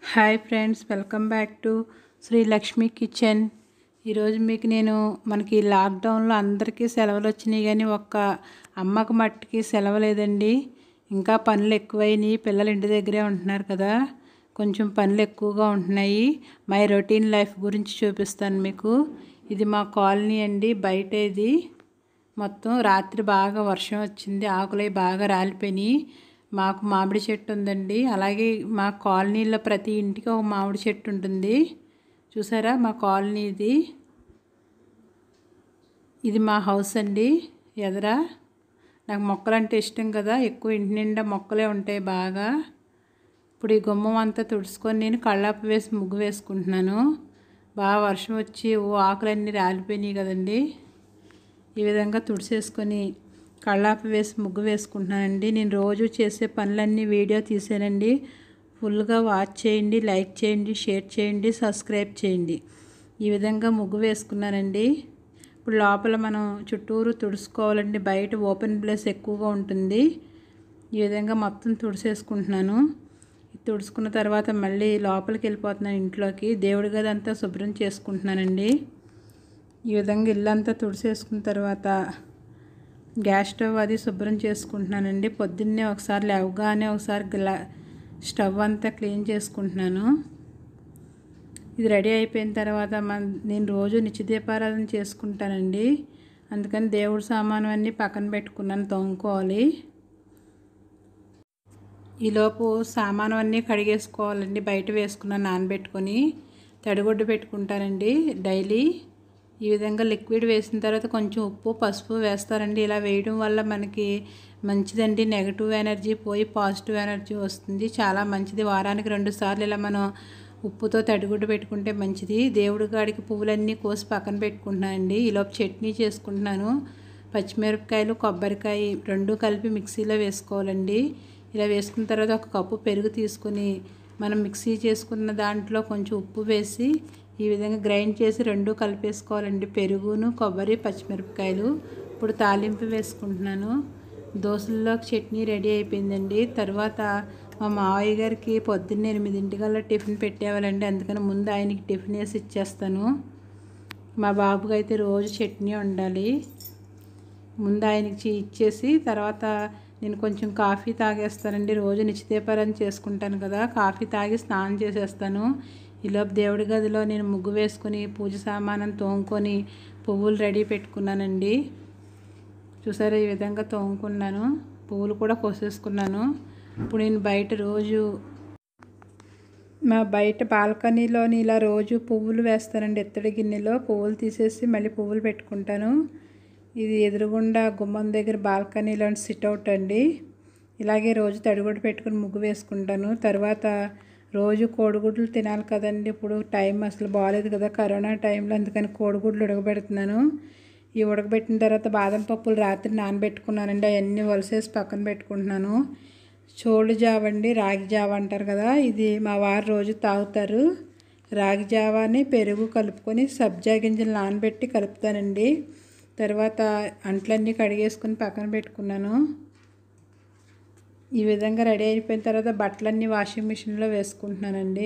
hi friends welcome back to Sri Lakshmi kitchen ఈరోజు మీకు నేను మనకి లాక్డౌన్లో అందరికీ సెలవులు వచ్చినాయి కానీ ఒక్క అమ్మకు మట్టుకి సెలవు లేదండి ఇంకా పనులు ఎక్కువైనాయి పిల్లలు ఇంటి దగ్గరే ఉంటున్నారు కదా కొంచెం పనులు ఎక్కువగా ఉంటున్నాయి మై రొటీన్ లైఫ్ గురించి చూపిస్తాను మీకు ఇది మా కాలనీ అండి బయట ఇది మొత్తం రాత్రి బాగా వర్షం వచ్చింది ఆకులై బాగా రాలిపోయినాయి మాకు మామిడి చెట్టు ఉందండి అలాగే మా కాలనీలో ప్రతి ఇంటికి ఒక మామిడి చెట్టు ఉంటుంది చూసారా మా కాలనీ ఇది ఇది మా హౌస్ అండి ఎదరా నాకు మొక్కలు అంటే ఇష్టం కదా ఎక్కువ ఇంటి నిండా మొక్కలే ఉంటాయి బాగా ఇప్పుడు ఈ గుమ్మం అంతా తుడుచుకొని నేను కళ్ళాపు వేసి ముగ్గు వేసుకుంటున్నాను బాగా వర్షం వచ్చి ఓ ఆకులన్నీ రాలిపోయినాయి కదండి ఈ విధంగా తుడిసేసుకొని కళ్ళాపి వేసి ముగ్గు వేసుకుంటున్నానండి నేను రోజు చేసే పనులన్నీ వీడియో తీసానండి ఫుల్గా వాచ్ చేయండి లైక్ చేయండి షేర్ చేయండి సబ్స్క్రైబ్ చేయండి ఈ విధంగా ముగ్గు వేసుకున్నానండి ఇప్పుడు లోపల మనం చుట్టూరు తుడుచుకోవాలండి బయట ఓపెన్ ప్లేస్ ఎక్కువగా ఉంటుంది ఈ విధంగా మొత్తం తుడిసేసుకుంటున్నాను తుడుచుకున్న తర్వాత మళ్ళీ లోపలికి వెళ్ళిపోతున్నాను ఇంట్లోకి దేవుడి గది అంతా శుభ్రం చేసుకుంటున్నానండి ఈ విధంగా ఇల్లంతా తుడిసేసుకున్న తర్వాత గ్యాస్ స్టవ్ అది శుభ్రం చేసుకుంటున్నానండి పొద్దున్నే ఒకసారి లేవగానే ఒకసారి గ్లా స్టవ్ అంతా క్లీన్ చేసుకుంటున్నాను ఇది రెడీ అయిపోయిన తర్వాత మన నేను రోజు నిత్యదీపారాధన చేసుకుంటానండి అందుకని దేవుడి సామాను అన్నీ పక్కన పెట్టుకున్నాను తోముకోవాలి ఈలోపు సామాను అన్నీ కడిగేసుకోవాలండి బయట వేసుకున్నాను నానబెట్టుకొని తడిగుడ్డు పెట్టుకుంటానండి డైలీ ఈ విధంగా లిక్విడ్ వేసిన తర్వాత కొంచెం ఉప్పు పసుపు వేస్తారండి ఇలా వేయడం వల్ల మనకి మంచిదండి నెగటివ్ ఎనర్జీ పోయి పాజిటివ్ ఎనర్జీ వస్తుంది చాలా మంచిది వారానికి రెండు సార్లు ఇలా మనం ఉప్పుతో తడిగుడ్డు పెట్టుకుంటే మంచిది దేవుడి గాడికి పువ్వులన్నీ కోసి పక్కన పెట్టుకుంటున్నానండి ఈలోపు చట్నీ చేసుకుంటున్నాను పచ్చిమిరపకాయలు కొబ్బరికాయ రెండు కలిపి మిక్సీలో వేసుకోవాలండి ఇలా వేసుకున్న తర్వాత ఒక కప్పు పెరుగు తీసుకుని మనం మిక్సీ చేసుకున్న దాంట్లో కొంచెం ఉప్పు వేసి ఈ విధంగా గ్రైండ్ చేసి రెండు కలిపేసుకోవాలండి పెరుగును కొబ్బరి పచ్చిమిరపకాయలు ఇప్పుడు తాలింపు వేసుకుంటున్నాను దోశల్లోకి చట్నీ రెడీ అయిపోయిందండి తర్వాత మా మావయ్య గారికి పొద్దున్న ఎనిమిదింటికల్లా టిఫిన్ పెట్టేవాళ్ళండి అందుకని ముందు ఆయనకి టిఫిన్ వేసి ఇచ్చేస్తాను మా బాబుకి అయితే రోజు చట్నీ ఉండాలి ముందు ఆయనకి ఇచ్చేసి తర్వాత నేను కొంచెం కాఫీ తాగేస్తానండి రోజు నిశ్చితీపారాన్ని చేసుకుంటాను కదా కాఫీ తాగి స్నానం చేసేస్తాను ఈలోపు దేవుడి గదిలో నేను ముగ్గు వేసుకొని పూజ సామానం తోముకొని పువ్వులు రెడీ పెట్టుకున్నానండి చూసారా ఈ విధంగా తోముకున్నాను పువ్వులు కూడా కోసేసుకున్నాను ఇప్పుడు నేను బయట రోజు మా బయట బాల్కనీలోని ఇలా రోజు పువ్వులు వేస్తానండి ఎత్తడి గిన్నెలో పువ్వులు తీసేసి మళ్ళీ పువ్వులు పెట్టుకుంటాను ఇది ఎదురుగుండా గుమ్మం దగ్గర బాల్కనీలో సిట్అవుట్ అండి ఇలాగే రోజు తడిగుడ్డు పెట్టుకుని ముగ్గు వేసుకుంటాను తర్వాత రోజు కోడిగుడ్లు తినాలి కదండి ఇప్పుడు టైం అసలు బాగాలేదు కదా కరోనా టైంలో అందుకని కోడిగుడ్లు ఉడకబెడుతున్నాను ఈ ఉడకబెట్టిన తర్వాత బాదం పప్పులు రాత్రి నానబెట్టుకున్నానండి అవన్నీ వలసేసి పక్కన పెట్టుకుంటున్నాను చోళ్ళు జావ అండి రాగి జావ అంటారు కదా ఇది మా వారు రోజు తాగుతారు రాగి జావాని పెరుగు కలుపుకొని సబ్జా గింజలు నానబెట్టి కలుపుతానండి తర్వాత అంట్లన్నీ కడిగేసుకుని పక్కన పెట్టుకున్నాను ఈ విధంగా రెడీ అయిపోయిన తర్వాత బట్టలన్నీ వాషింగ్ మిషన్లో వేసుకుంటున్నానండి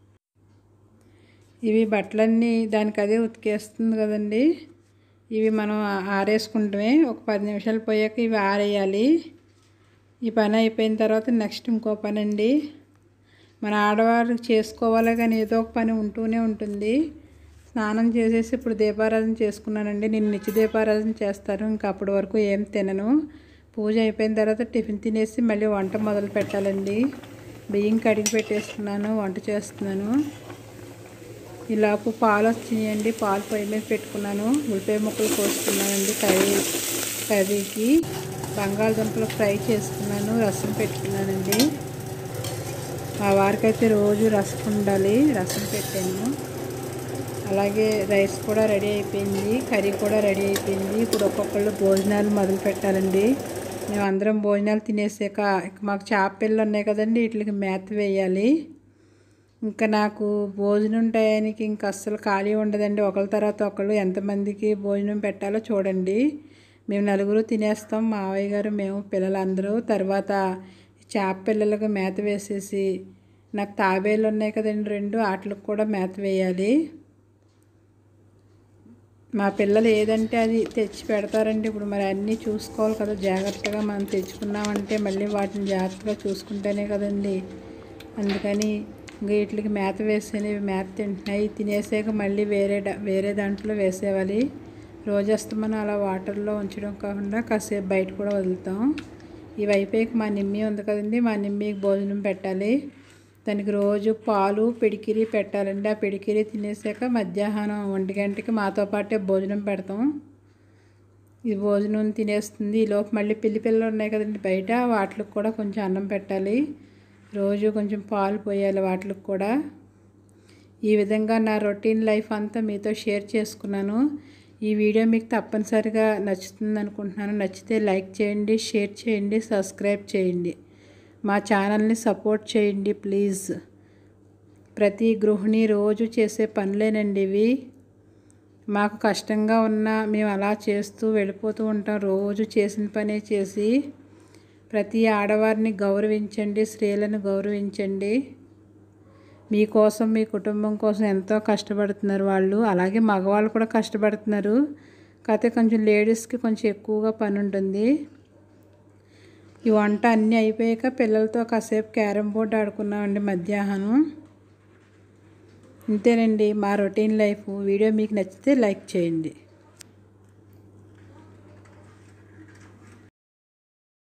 ఇవి బట్టలన్నీ దానికి అదే ఉతికేస్తుంది కదండి ఇవి మనం ఆరేసుకుంటామే ఒక పది నిమిషాలు పోయాక ఇవి ఆరేయాలి ఈ పని అయిపోయిన తర్వాత నెక్స్ట్ ఇంకో పని అండి మన ఆడవారు చేసుకోవాలి కానీ ఏదో ఒక పని ఉంటూనే ఉంటుంది స్నానం చేసేసి ఇప్పుడు దీపారాధన చేసుకున్నానండి నేను నిత్య దీపారాధన చేస్తాను ఇంకా అప్పటి వరకు ఏం తినను పూజ అయిపోయిన తర్వాత టిఫిన్ తినేసి మళ్ళీ వంట మొదలు పెట్టాలండి బియ్యం కడిగి పెట్టేస్తున్నాను వంట చేస్తున్నాను ఈలోపు పాలు వచ్చినాయండి పాలు పొయ్యి మీద పెట్టుకున్నాను ఉల్లిపాయ ముక్కలు కోసుకున్నానండి కర్రీ కర్రీకి బంగాళదుంపలు ఫ్రై చేసుకున్నాను రసం పెట్టుకున్నానండి మా వారికి అయితే రోజు రసం ఉండాలి రసం పెట్టాను అలాగే రైస్ కూడా రెడీ అయిపోయింది కర్రీ కూడా రెడీ అయిపోయింది ఇప్పుడు ఒక్కొక్కళ్ళు భోజనాలు మొదలు పెట్టాలండి మేము అందరం భోజనాలు తినేసాక మాకు చేప పిల్లలు ఉన్నాయి కదండి వీటికి మేత వేయాలి ఇంకా నాకు భోజనం టయానికి ఇంకా అస్సలు ఖాళీ ఉండదండి ఒకళ్ళ తర్వాత ఒకళ్ళు ఎంతమందికి భోజనం పెట్టాలో చూడండి మేము నలుగురు తినేస్తాం మావయ్య గారు మేము పిల్లలందరూ తర్వాత చేప పిల్లలకు మేత వేసేసి నాకు తాబేలు ఉన్నాయి కదండి రెండు వాటికి కూడా మేత వేయాలి మా పిల్లలు ఏదంటే అది తెచ్చి పెడతారండి ఇప్పుడు మరి అన్నీ చూసుకోవాలి కదా జాగ్రత్తగా మనం తెచ్చుకున్నామంటే మళ్ళీ వాటిని జాగ్రత్తగా చూసుకుంటేనే కదండి అందుకని ఇంకా వీటికి మేత వేసేవి మేత తింటున్నాయి తినేసాక మళ్ళీ వేరే డా- వేరే దాంట్లో వేసేవాలి రోజు మనం అలా వాటర్లో ఉంచడం కాకుండా కాసేపు బయట కూడా వదులుతాం ఇవి అయిపోయాక మా నిమ్మి ఉంది కదండి మా నిమ్మికి భోజనం పెట్టాలి దానికి రోజు పాలు పిడికిరి పెట్టాలండి ఆ పిడికిరి తినేసాక మధ్యాహ్నం ఒంటి గంటకి మాతో పాటే భోజనం పెడతాం ఈ భోజనం తినేస్తుంది ఈ లోపు మళ్ళీ పిల్లి పిల్లలు ఉన్నాయి కదండి బయట వాటికి కూడా కొంచెం అన్నం పెట్టాలి రోజు కొంచెం పాలు పోయాలి వాటికి కూడా ఈ విధంగా నా రొటీన్ లైఫ్ అంతా మీతో షేర్ చేసుకున్నాను ఈ వీడియో మీకు తప్పనిసరిగా నచ్చుతుంది అనుకుంటున్నాను నచ్చితే లైక్ చేయండి షేర్ చేయండి సబ్స్క్రైబ్ చేయండి మా ఛానల్ని సపోర్ట్ చేయండి ప్లీజ్ ప్రతి గృహిణి రోజు చేసే పనులేనండి ఇవి మాకు కష్టంగా ఉన్నా మేము అలా చేస్తూ వెళ్ళిపోతూ ఉంటాం రోజు చేసిన పనే చేసి ప్రతి ఆడవారిని గౌరవించండి స్త్రీలను గౌరవించండి మీకోసం మీ కుటుంబం కోసం ఎంతో కష్టపడుతున్నారు వాళ్ళు అలాగే మగవాళ్ళు కూడా కష్టపడుతున్నారు కాకపోతే కొంచెం లేడీస్కి కొంచెం ఎక్కువగా పని ఉంటుంది ఈ వంట అన్నీ అయిపోయాక పిల్లలతో కాసేపు క్యారమ్ బోర్డ్ ఆడుకున్నామండి మధ్యాహ్నం ఇంతేనండి మా రొటీన్ లైఫ్ వీడియో మీకు నచ్చితే లైక్ చేయండి